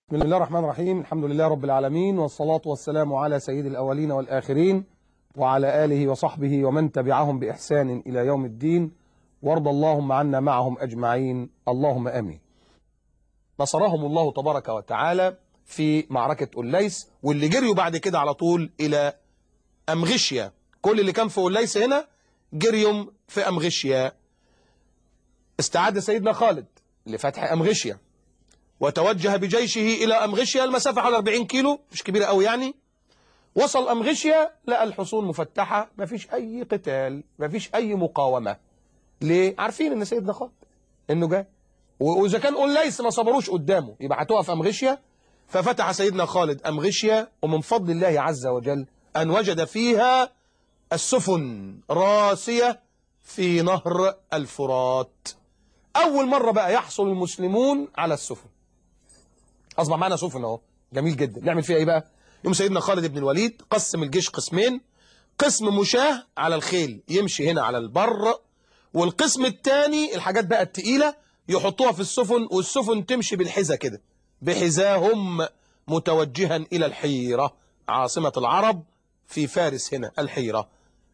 بسم الله الرحمن الرحيم الحمد لله رب العالمين والصلاة والسلام على سيد الأولين والآخرين وعلى آله وصحبه ومن تبعهم بإحسان إلى يوم الدين وارض اللهم عنا معهم أجمعين اللهم آمين نصرهم الله تبارك وتعالى في معركة أوليس واللي جريوا بعد كده على طول إلى أمغشيا كل اللي كان في أوليس هنا جريهم في أمغشيا استعد سيدنا خالد لفتح أمغشيا وتوجه بجيشه إلى أمغشيا المسافة حوالي 40 كيلو مش كبيرة قوي يعني وصل أمغشيا لقى الحصون مفتحة مفيش أي قتال مفيش أي مقاومة ليه؟ عارفين إن سيدنا خالد إنه جاي وإذا كان قول ليس ما صبروش قدامه يبقى هتقف أمغشيا ففتح سيدنا خالد أمغشيا ومن فضل الله عز وجل أن وجد فيها السفن راسية في نهر الفرات أول مرة بقى يحصل المسلمون على السفن أصبح معنا سفن أهو جميل جدا نعمل فيها إيه بقى يوم سيدنا خالد بن الوليد قسم الجيش قسمين قسم مشاه على الخيل يمشي هنا على البر والقسم الثاني الحاجات بقى التقيلة يحطوها في السفن والسفن تمشي بالحذا كده بحذاهم متوجها إلى الحيرة عاصمة العرب في فارس هنا الحيرة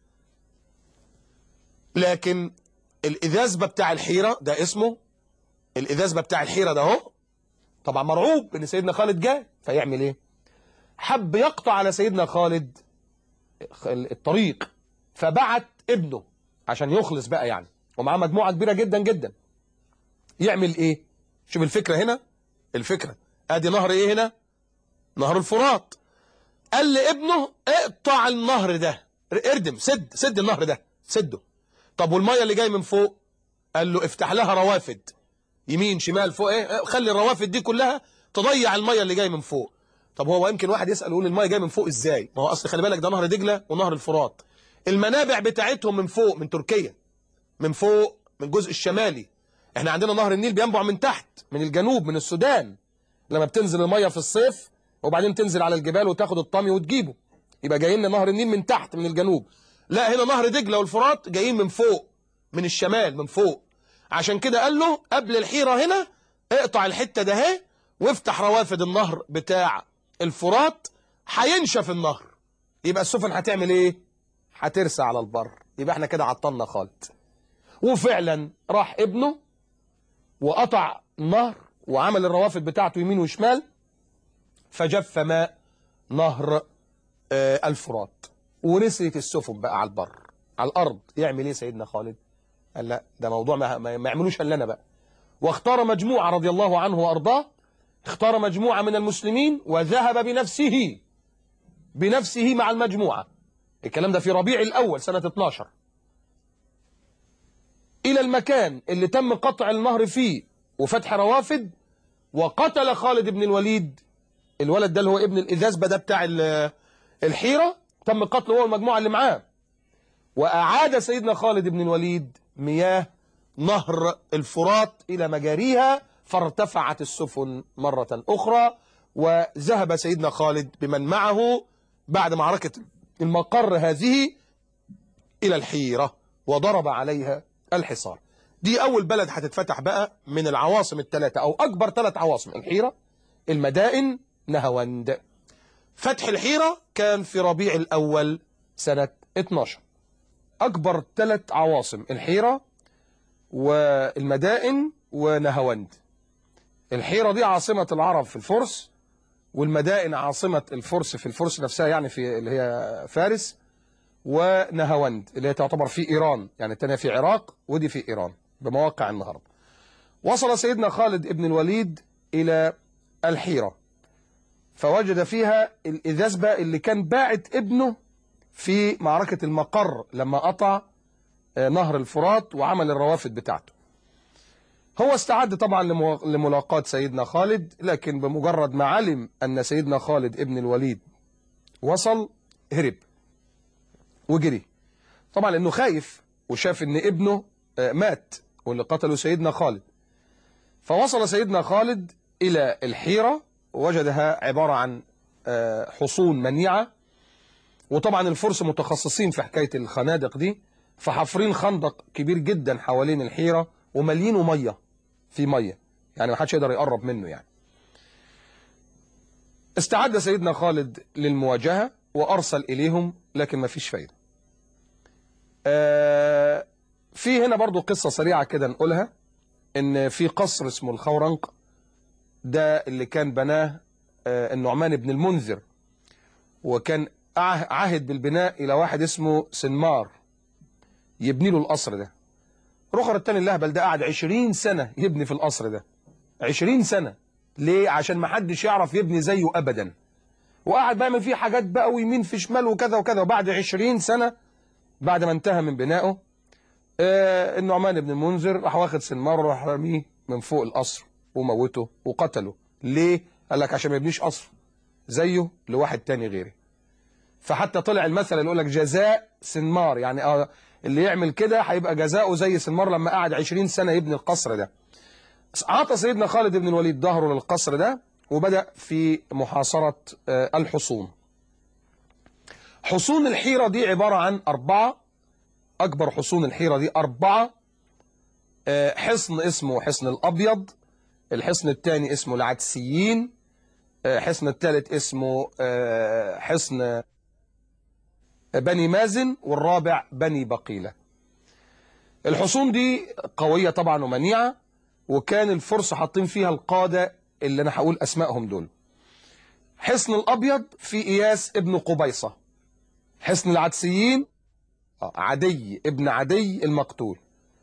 لكن الإذازبة بتاع الحيرة ده اسمه الإذازبة بتاع الحيرة ده هو طبعا مرعوب ان سيدنا خالد جاء فيعمل ايه حب يقطع على سيدنا خالد الطريق فبعت ابنه عشان يخلص بقى يعني ومعاه مجموعة كبيرة جدا جدا يعمل ايه شوف الفكرة هنا الفكرة ادي نهر ايه هنا نهر الفرات قال لابنه اقطع النهر ده اردم سد سد النهر ده سده طب والمية اللي جاي من فوق قال له افتح لها روافد يمين شمال فوق ايه خلي الروافد دي كلها تضيع الميه اللي جاي من فوق طب هو يمكن واحد يسال يقول الميه جايه من فوق ازاي ما هو اصل خلي بالك ده نهر دجله ونهر الفرات المنابع بتاعتهم من فوق من تركيا من فوق من الجزء الشمالي احنا عندنا نهر النيل بينبع من تحت من الجنوب من السودان لما بتنزل الميه في الصيف وبعدين تنزل على الجبال وتاخد الطمي وتجيبه يبقى جايين لنا نهر النيل من تحت من الجنوب لا هنا نهر دجله والفرات جايين من فوق من الشمال من فوق عشان كده قال له قبل الحيرة هنا اقطع الحتة ده اهي وافتح روافد النهر بتاع الفرات هينشف النهر يبقى السفن هتعمل ايه هترسى على البر يبقى احنا كده عطلنا خالد وفعلا راح ابنه وقطع النهر وعمل الروافد بتاعته يمين وشمال فجف ماء نهر آه الفرات ورسيت السفن بقى على البر على الارض يعمل ايه سيدنا خالد قال لا ده موضوع ما, ما يعملوش الا انا بقى واختار مجموعة رضي الله عنه وارضاه اختار مجموعة من المسلمين وذهب بنفسه بنفسه مع المجموعة الكلام ده في ربيع الأول سنة 12 إلى المكان اللي تم قطع النهر فيه وفتح روافد وقتل خالد بن الوليد الولد ده اللي هو ابن الإذازبة ده بتاع الحيرة تم قتله هو والمجموعة اللي معاه وأعاد سيدنا خالد بن الوليد مياه نهر الفرات إلى مجاريها فارتفعت السفن مرة أخرى وذهب سيدنا خالد بمن معه بعد معركة المقر هذه إلى الحيرة وضرب عليها الحصار دي أول بلد هتتفتح بقى من العواصم الثلاثة أو أكبر ثلاث عواصم الحيرة المدائن نهوند فتح الحيرة كان في ربيع الأول سنة 12 أكبر ثلاث عواصم الحيرة والمدائن ونهوند الحيرة دي عاصمة العرب في الفرس والمدائن عاصمة الفرس في الفرس نفسها يعني في اللي هي فارس ونهوند اللي هي تعتبر في إيران يعني الثانية في العراق ودي في إيران بمواقع النهاردة وصل سيدنا خالد ابن الوليد إلى الحيرة فوجد فيها الإذازبة اللي كان باعت ابنه في معركة المقر لما قطع نهر الفرات وعمل الروافد بتاعته هو استعد طبعا لملاقاة سيدنا خالد لكن بمجرد ما علم أن سيدنا خالد ابن الوليد وصل هرب وجري طبعا لأنه خايف وشاف أن ابنه مات واللي قتله سيدنا خالد فوصل سيدنا خالد إلى الحيرة وجدها عبارة عن حصون منيعة وطبعا الفرس متخصصين في حكاية الخنادق دي فحفرين خندق كبير جدا حوالين الحيرة ومليينه مية في مية يعني ما حدش يقدر يقرب منه يعني استعد سيدنا خالد للمواجهة وأرسل إليهم لكن ما فيش فايدة آه، في هنا برضو قصة سريعة كده نقولها إن في قصر اسمه الخورنق ده اللي كان بناه آه، النعمان بن المنذر وكان عه- عهد بالبناء إلى واحد اسمه سنمار يبني له القصر ده رخر التاني اللهبل ده قعد 20 سنة يبني في القصر ده 20 سنة ليه عشان ما حدش يعرف يبني زيه أبدا وقعد بيعمل فيه حاجات بقى ويمين في شمال وكذا وكذا وبعد 20 سنة بعد ما انتهى من بنائه آه النعمان بن المنذر راح واخد سنمار وراح رميه من فوق القصر وموته وقتله ليه؟ قال لك عشان ما يبنيش قصر زيه لواحد تاني غيري فحتى طلع المثل اللي يقول لك جزاء سنمار يعني اه اللي يعمل كده هيبقى جزاؤه زي سنمار لما قعد 20 سنة يبني القصر ده عطى سيدنا خالد بن الوليد ظهره للقصر ده وبدأ في محاصرة آه، الحصون حصون الحيرة دي عبارة عن أربعة أكبر حصون الحيرة دي أربعة آه، حصن اسمه حصن الأبيض الحصن الثاني اسمه العدسيين آه، حصن الثالث اسمه آه، حصن بني مازن والرابع بني بقيلة الحصون دي قوية طبعا ومنيعة وكان الفرس حاطين فيها القادة اللي أنا هقول أسمائهم دول حصن الأبيض في إياس ابن قبيصة حصن العدسيين آه، عدي ابن عدي المقتول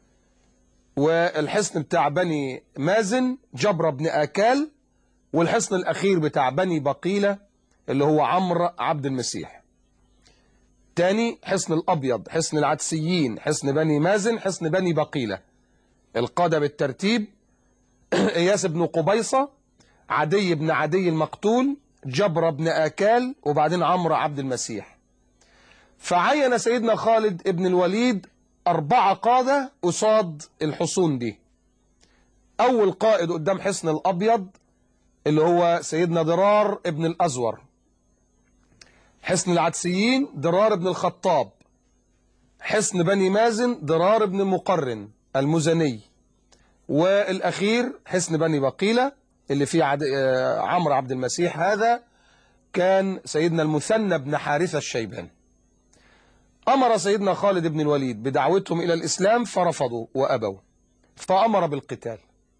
والحصن بتاع بني مازن جبر بن آكال والحصن الأخير بتاع بني بقيلة اللي هو عمرو عبد المسيح تاني حصن الأبيض حصن العدسيين حصن بني مازن حصن بني بقيلة القادة بالترتيب إياس بن قبيصة عدي بن عدي المقتول جبر بن آكال وبعدين عمرو عبد المسيح فعين سيدنا خالد ابن الوليد أربعة قادة قصاد الحصون دي أول قائد قدام حصن الأبيض اللي هو سيدنا ضرار ابن الأزور حصن العدسيين ضرار ابن الخطاب حصن بني مازن ضرار ابن مقرن المزني والأخير حصن بني بقيلة اللي فيه عد... آه، عمرو عبد المسيح هذا كان سيدنا المثنى بن حارثة الشيباني أمر سيدنا خالد بن الوليد بدعوتهم إلى الإسلام فرفضوا وأبوا فأمر بالقتال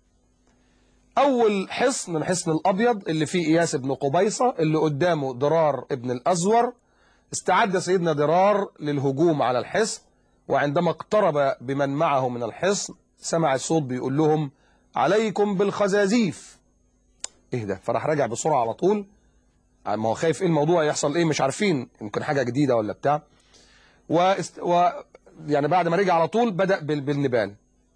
أول حصن الحصن الأبيض اللي فيه إياس بن قبيصة اللي قدامه ضرار ابن الأزور استعد سيدنا ضرار للهجوم على الحصن وعندما اقترب بمن معه من الحصن سمع الصوت بيقول لهم عليكم بالخزازيف ايه ده فراح راجع بسرعة على طول ما هو خايف ايه الموضوع يحصل ايه مش عارفين يمكن حاجة جديدة ولا بتاع واست... و... يعني بعد ما رجع على طول بدأ بال... بالنبال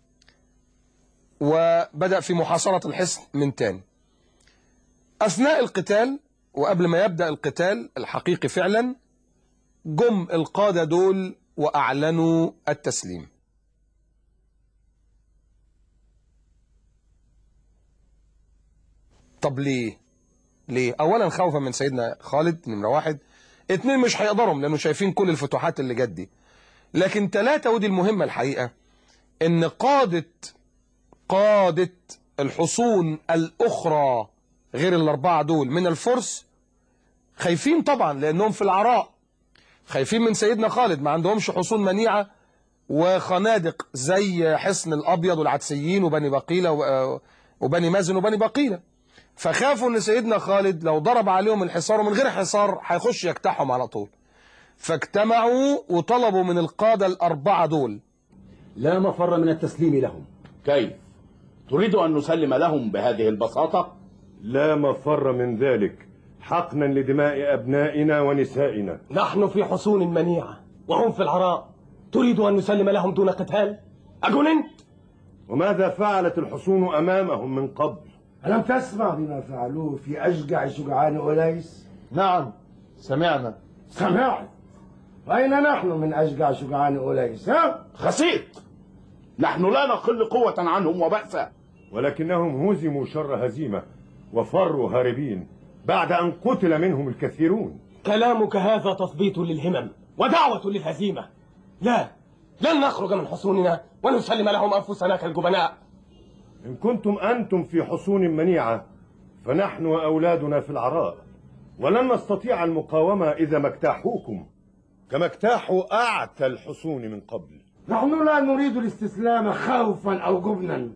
وبدأ في محاصرة الحصن من تاني أثناء القتال وقبل ما يبدأ القتال الحقيقي فعلا جم القادة دول وأعلنوا التسليم طب ليه ليه اولا خوفا من سيدنا خالد نمره واحد اتنين مش هيقدرهم لانه شايفين كل الفتوحات اللي جت دي لكن ثلاثة ودي المهمة الحقيقة ان قادة قادة الحصون الاخرى غير الاربعة دول من الفرس خايفين طبعا لانهم في العراء خايفين من سيدنا خالد ما عندهمش حصون منيعة وخنادق زي حصن الابيض والعدسيين وبني بقيلة و- وبني مازن وبني بقيلة فخافوا ان سيدنا خالد لو ضرب عليهم الحصار ومن غير حصار هيخش يجتاحهم على طول فاجتمعوا وطلبوا من القادة الأربعة دول لا مفر من التسليم لهم كيف؟ تريد أن نسلم لهم بهذه البساطة؟ لا مفر من ذلك حقنا لدماء أبنائنا ونسائنا نحن في حصون منيعة وهم في العراء تريد أن نسلم لهم دون قتال أجننت وماذا فعلت الحصون أمامهم من قبل ألم تسمع بما فعلوه في أشجع شجعان أوليس؟ نعم سمعنا سمعت وأين نحن من أشجع شجعان أوليس؟ ها؟ خسيت نحن لا نقل قوة عنهم وبأسا ولكنهم هزموا شر هزيمة وفروا هاربين بعد أن قتل منهم الكثيرون كلامك هذا تثبيط للهمم ودعوة للهزيمة لا لن نخرج من حصوننا ونسلم لهم أنفسنا كالجبناء إن كنتم أنتم في حصون منيعة فنحن وأولادنا في العراء ولن نستطيع المقاومة إذا ما اجتاحوكم كما اجتاحوا أعتى الحصون من قبل نحن لا نريد الاستسلام خوفا أو جبنا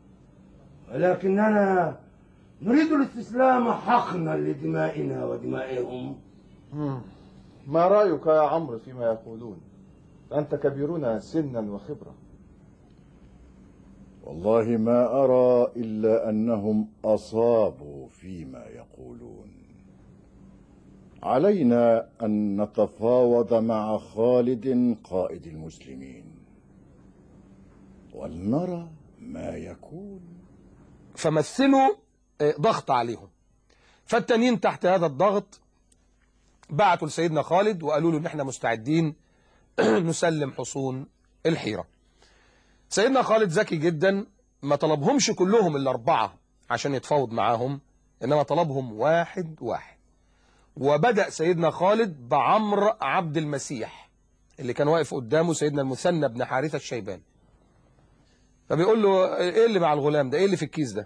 ولكننا نريد الاستسلام حقنا لدمائنا ودمائهم ما رأيك يا عمرو فيما يقولون أنت كبيرون سنا وخبرة والله ما أرى إلا أنهم أصابوا فيما يقولون علينا أن نتفاوض مع خالد قائد المسلمين ولنرى ما يكون فمثلوا آه، ضغط عليهم فالتانيين تحت هذا الضغط بعتوا لسيدنا خالد وقالوا له ان احنا مستعدين نسلم حصون الحيرة سيدنا خالد ذكي جدا ما طلبهمش كلهم الأربعة عشان يتفاوض معاهم إنما طلبهم واحد واحد وبدأ سيدنا خالد بعمر عبد المسيح اللي كان واقف قدامه سيدنا المثنى بن حارثة الشيباني فبيقول له ايه اللي مع الغلام ده ايه اللي في الكيس ده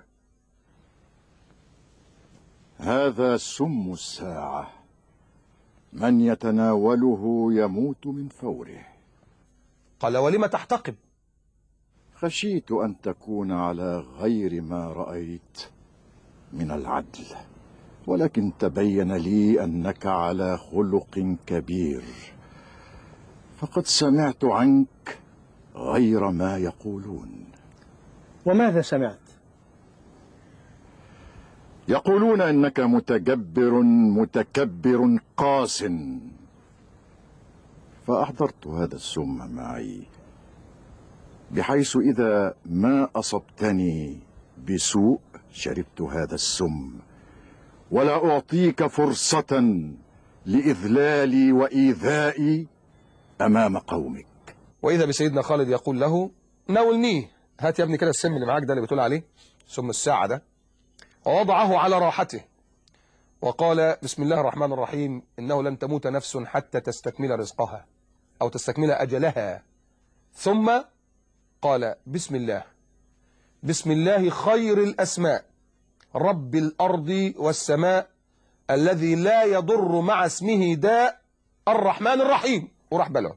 هذا سم الساعة من يتناوله يموت من فوره قال ولم تحتقب خشيت أن تكون على غير ما رأيت من العدل ولكن تبين لي أنك على خلق كبير فقد سمعت عنك غير ما يقولون وماذا سمعت يقولون انك متجبر متكبر قاس فاحضرت هذا السم معي بحيث اذا ما اصبتني بسوء شربت هذا السم ولا اعطيك فرصه لاذلالي وايذائي امام قومك وإذا بسيدنا خالد يقول له ناولنيه هات يا ابني كده السم اللي معاك ده اللي بتقول عليه سم الساعة ده ووضعه على راحته وقال بسم الله الرحمن الرحيم إنه لن تموت نفس حتى تستكمل رزقها أو تستكمل أجلها ثم قال بسم الله بسم الله خير الأسماء رب الأرض والسماء الذي لا يضر مع اسمه داء الرحمن الرحيم وراح بلعه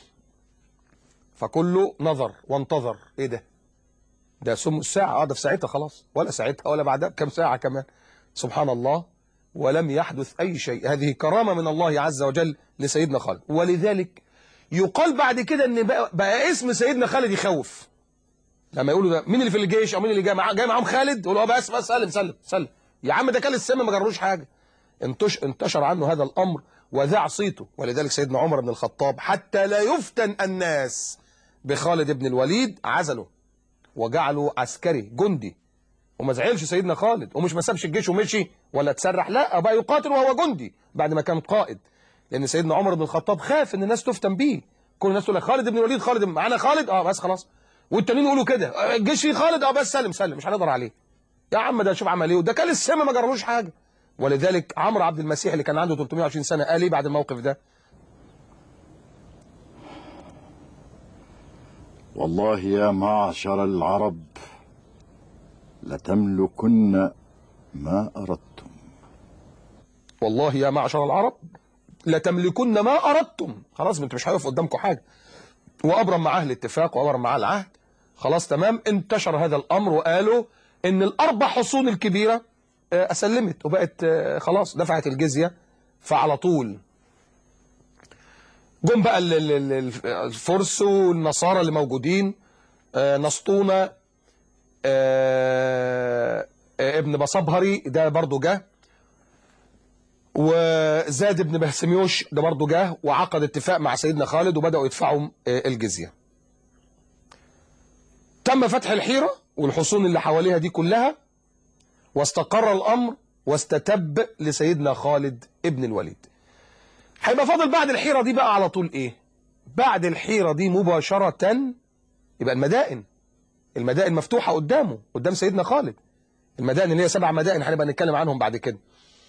فكله نظر وانتظر ايه ده ده سم الساعة اه ده في ساعتها خلاص ولا ساعتها ولا بعدها بكم ساعة كمان سبحان الله ولم يحدث أي شيء هذه كرامة من الله عز وجل لسيدنا خالد ولذلك يقال بعد كده ان بقى, بقى اسم سيدنا خالد يخوف لما يقولوا ده مين اللي في الجيش او مين اللي جاي معاه جاي معاهم خالد يقولوا اه بس بس سلم سلم سلم يا عم ده كان السم ما جروش حاجه انتش انتشر عنه هذا الامر وذاع صيته ولذلك سيدنا عمر بن الخطاب حتى لا يفتن الناس بخالد بن الوليد عزله وجعله عسكري جندي وما زعلش سيدنا خالد ومش ما سابش الجيش ومشي ولا اتسرح لا بقى يقاتل وهو جندي بعد ما كان قائد لان سيدنا عمر بن الخطاب خاف ان الناس تفتن بيه كل الناس تقول لك خالد بن الوليد خالد معانا خالد اه بس خلاص والتانيين يقولوا كده الجيش فيه خالد اه بس سلم سلم مش هنقدر عليه يا عم ده شوف عمل ايه وده كان السم ما جرالوش حاجه ولذلك عمرو عبد المسيح اللي كان عنده 320 سنه قال ايه بعد الموقف ده والله يا معشر العرب لتملكن ما أردتم والله يا معشر العرب لتملكن ما أردتم خلاص انتوا مش هيقف قدامكم حاجة وأبرم معاه الاتفاق وأبرم معاه العهد خلاص تمام انتشر هذا الأمر وقالوا إن الأربع حصون الكبيرة آه، أسلمت وبقت آه، خلاص دفعت الجزية فعلى طول جم بقى ال- ال- ال- الفرس والنصارى اللي موجودين آه، نسطونة آه، آه، ابن بصبهري ده برضو جه وزاد بن بهسميوش ده برضه جه وعقد اتفاق مع سيدنا خالد وبدأوا يدفعوا آه، الجزية تم فتح الحيرة والحصون اللي حواليها دي كلها واستقر الأمر واستتب لسيدنا خالد ابن الوليد هيبقى فاضل بعد الحيرة دي بقى على طول ايه بعد الحيرة دي مباشرة يبقى المدائن المدائن مفتوحة قدامه قدام سيدنا خالد المدائن اللي هي سبع مدائن هنبقى نتكلم عنهم بعد كده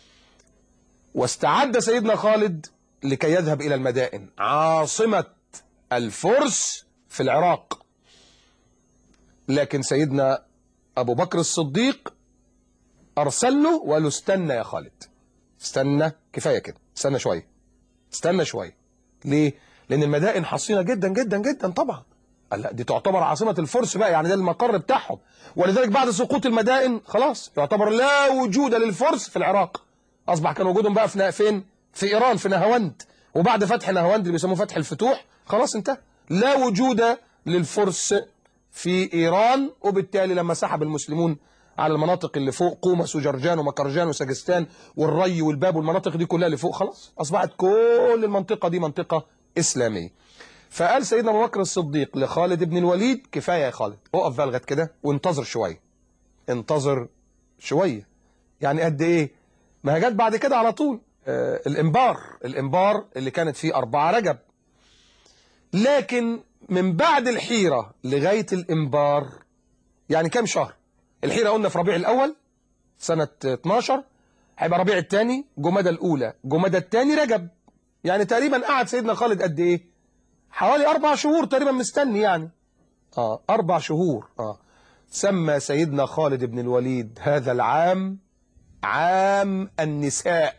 واستعد سيدنا خالد لكي يذهب إلى المدائن عاصمة الفرس في العراق لكن سيدنا أبو بكر الصديق أرسل له وقال له استنى يا خالد استنى كفايه كده استنى شويه استنى شويه ليه لان المدائن حصينه جدا جدا جدا طبعا قال لا دي تعتبر عاصمه الفرس بقى يعني ده المقر بتاعهم ولذلك بعد سقوط المدائن خلاص يعتبر لا وجود للفرس في العراق اصبح كان وجودهم بقى في فين في ايران في نهاوند وبعد فتح نهاوند اللي بيسموه فتح الفتوح خلاص انتهى لا وجود للفرس في ايران وبالتالي لما سحب المسلمون على المناطق اللي فوق قومس وجرجان ومكرجان وسجستان والري والباب والمناطق دي كلها اللي فوق خلاص اصبحت كل المنطقه دي منطقه اسلاميه فقال سيدنا ابو بكر الصديق لخالد بن الوليد كفايه يا خالد اقف بقى لغايه كده وانتظر شويه انتظر شويه يعني قد ايه ما هي جت بعد كده على طول آه الانبار الانبار اللي كانت فيه أربعة رجب لكن من بعد الحيرة لغاية الانبار يعني كام شهر الحيرة قلنا في ربيع الأول سنة 12 هيبقى ربيع الثاني جمادى الأولى جمادى الثاني رجب يعني تقريبا قعد سيدنا خالد قد إيه حوالي أربع شهور تقريبا مستني يعني آه أربع شهور آه سمى سيدنا خالد بن الوليد هذا العام عام النساء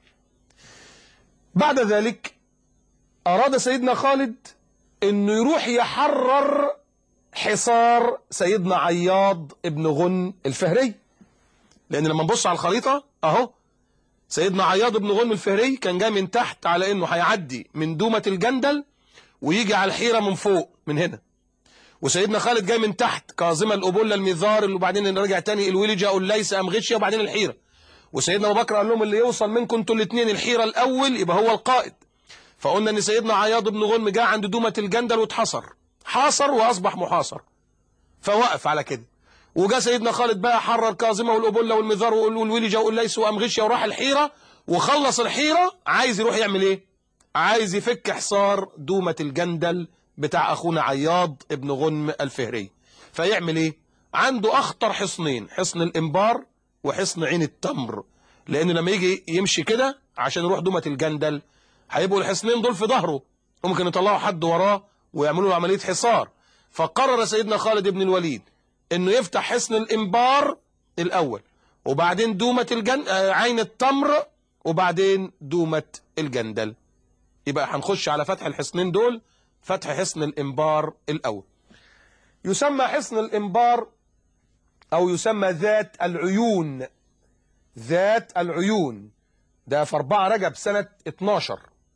بعد ذلك أراد سيدنا خالد أنه يروح يحرر حصار سيدنا عياض ابن غن الفهري لأن لما نبص على الخريطة أهو سيدنا عياض بن غنم الفهري كان جاي من تحت على انه هيعدي من دومة الجندل ويجي على الحيرة من فوق من هنا وسيدنا خالد جاي من تحت كاظمة الأبولة الميزار اللي وبعدين رجع تاني الولجة الليس أم غشية وبعدين الحيرة وسيدنا أبو بكر قال لهم اللي يوصل منكم انتوا الاثنين الحيرة الأول يبقى هو القائد فقلنا ان سيدنا عياض بن غنم جاء عند دومة الجندل واتحصر حاصر وأصبح محاصر فوقف على كده وجاء سيدنا خالد بقى حرر كاظمة والأبولة والميزار والولجة والليس وأم غشية وراح الحيرة وخلص الحيرة عايز يروح يعمل ايه عايز يفك حصار دومة الجندل بتاع أخونا عياض ابن غنم الفهري فيعمل ايه عنده أخطر حصنين حصن الإنبار وحصن عين التمر لأنه لما يجي يمشي كده عشان يروح دومة الجندل هيبقوا الحصنين دول في ظهره وممكن يطلعوا حد وراه ويعملوا له عملية حصار فقرر سيدنا خالد بن الوليد انه يفتح حصن الإنبار الأول وبعدين دومة الجن... عين التمر وبعدين دومة الجندل يبقى هنخش على فتح الحصنين دول فتح حصن الإنبار الأول يسمى حصن الإنبار أو يسمى ذات العيون ذات العيون ده في 4 رجب سنة 12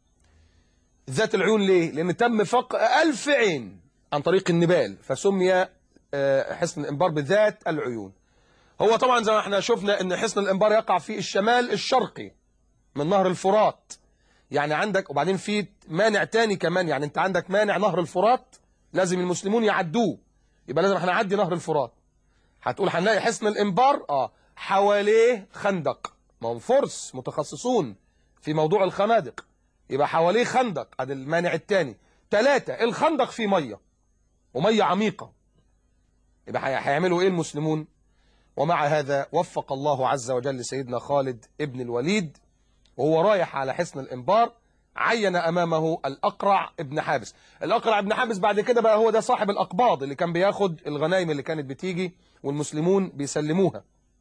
ذات العيون ليه؟ لأن تم فق ألف عين عن طريق النبال فسمي حصن الإنبار بذات العيون هو طبعا زي ما احنا شفنا ان حصن الإنبار يقع في الشمال الشرقي من نهر الفرات يعني عندك وبعدين في مانع تاني كمان يعني انت عندك مانع نهر الفرات لازم المسلمون يعدوه يبقى لازم احنا نعدي نهر الفرات هتقول هنلاقي حصن الانبار اه حواليه خندق ما هم فرس متخصصون في موضوع الخنادق يبقى حواليه خندق ادي المانع التاني ثلاثة الخندق فيه مية ومية عميقة يبقى هيعملوا ايه المسلمون ومع هذا وفق الله عز وجل سيدنا خالد ابن الوليد وهو رايح على حصن الإنبار عين أمامه الأقرع ابن حابس الأقرع ابن حابس بعد كده بقى هو ده صاحب الأقباض اللي كان بياخد الغنايم اللي كانت بتيجي والمسلمون بيسلموها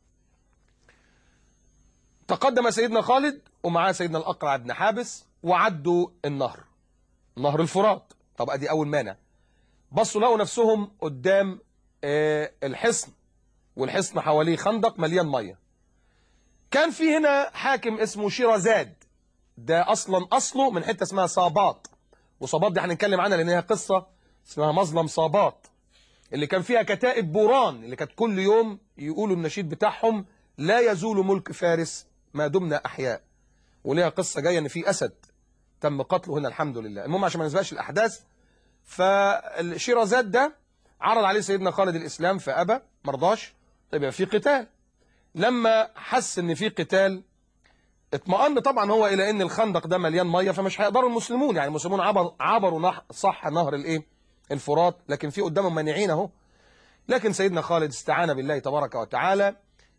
تقدم سيدنا خالد ومعاه سيدنا الأقرع ابن حابس وعدوا النهر نهر الفرات طب ادي أول مانع بصوا لقوا نفسهم قدام الحصن والحصن حواليه خندق مليان ميه كان في هنا حاكم اسمه شيرازاد ده اصلا اصله من حته اسمها صابات وصابات دي هنتكلم عنها لان هي قصه اسمها مظلم صابات اللي كان فيها كتائب بوران اللي كانت كل يوم يقولوا النشيد بتاعهم لا يزول ملك فارس ما دمنا احياء وليها قصه جايه ان في اسد تم قتله هنا الحمد لله المهم عشان ما نسبقش الاحداث فالشيرازاد ده عرض عليه سيدنا خالد الاسلام فابى مرضاش طيب يبقى في قتال لما حس ان في قتال اطمأن طبعا هو الى ان الخندق ده مليان ميه فمش هيقدروا المسلمون يعني المسلمون عبر عبروا نح صح نهر الايه الفرات لكن في قدامهم مانعين اهو لكن سيدنا خالد استعان بالله تبارك وتعالى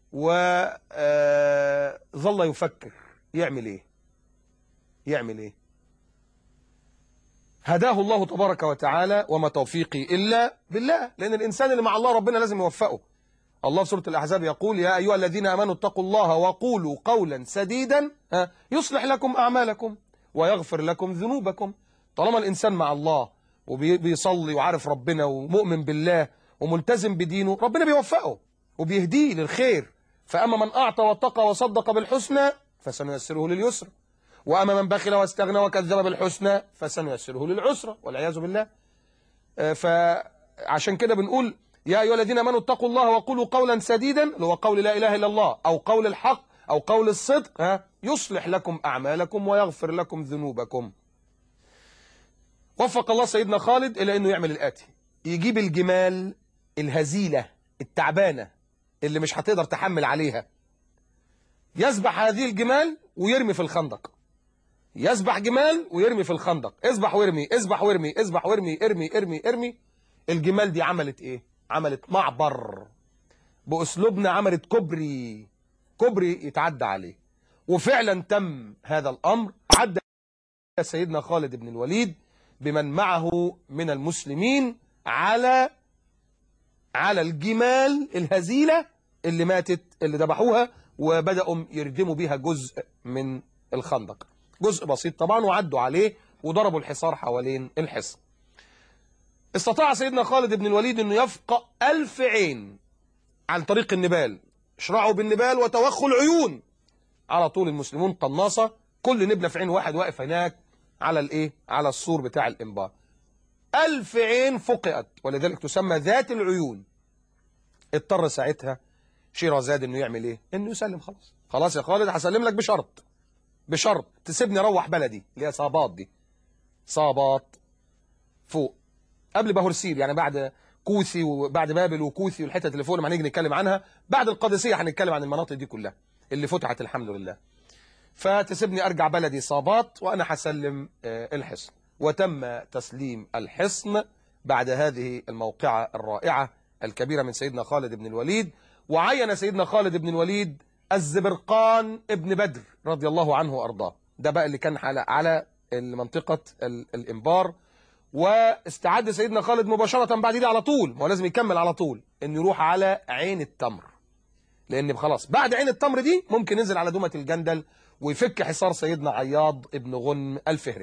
وظل يفكر يعمل ايه يعمل ايه هداه الله تبارك وتعالى وما توفيقي الا بالله لان الانسان اللي مع الله ربنا لازم يوفقه الله في سورة الأحزاب يقول يا أيها الذين آمنوا اتقوا الله وقولوا قولا سديدا ها، يصلح لكم أعمالكم ويغفر لكم ذنوبكم طالما الإنسان مع الله وبيصلي وعارف ربنا ومؤمن بالله وملتزم بدينه ربنا بيوفقه وبيهديه للخير فأما من أعطى واتقى وصدق بالحسنى فسنيسره لليسر وأما من بخل واستغنى وكذب بالحسنى فسنيسره للعسرى والعياذ بالله آه، فعشان كده بنقول يا أيها الذين آمنوا اتقوا الله وقولوا قولا سديدا اللي هو قول لا إله إلا الله أو قول الحق أو قول الصدق ها يصلح لكم أعمالكم ويغفر لكم ذنوبكم وفق الله سيدنا خالد إلى أنه يعمل الآتي يجيب الجمال الهزيلة التعبانة اللي مش هتقدر تحمل عليها يذبح هذه الجمال ويرمي في الخندق يذبح جمال ويرمي في الخندق اذبح وارمي اذبح وارمي اذبح وارمي ارمي ارمي ارمي الجمال دي عملت ايه عملت معبر باسلوبنا عملت كوبري كوبري يتعدى عليه وفعلا تم هذا الامر عدى سيدنا خالد بن الوليد بمن معه من المسلمين على على الجمال الهزيلة اللي ماتت اللي ذبحوها وبدأوا يردموا بيها جزء من الخندق جزء بسيط طبعا وعدوا عليه وضربوا الحصار حوالين الحصن استطاع سيدنا خالد بن الوليد انه يفقأ ألف عين عن طريق النبال اشرعوا بالنبال وتوخوا العيون على طول المسلمون قناصة كل نبلة في عين واحد واقف هناك على الايه على السور بتاع الانبار ألف عين فقئت ولذلك تسمى ذات العيون اضطر ساعتها شيرازاد انه يعمل ايه انه يسلم خلاص خلاص يا خالد هسلم لك بشرط بشرط تسيبني اروح بلدي اللي هي صابات دي صابات فوق قبل بهرسيل يعني بعد كوثي وبعد بابل وكوثي والحتت اللي فوق لما هنيجي نتكلم عنها بعد القادسيه هنتكلم عن المناطق دي كلها اللي فتحت الحمد لله فتسيبني ارجع بلدي صابات وانا هسلم آه، الحصن وتم تسليم الحصن بعد هذه الموقعة الرائعة الكبيرة من سيدنا خالد بن الوليد وعين سيدنا خالد بن الوليد الزبرقان ابن بدر رضي الله عنه وأرضاه ده بقى اللي كان على على منطقة ال- الإنبار واستعد سيدنا خالد مباشرة بعد دي على طول ما هو لازم يكمل على طول انه يروح على عين التمر لان خلاص بعد عين التمر دي ممكن ينزل على دومة الجندل ويفك حصار سيدنا عياض ابن غنم الفهري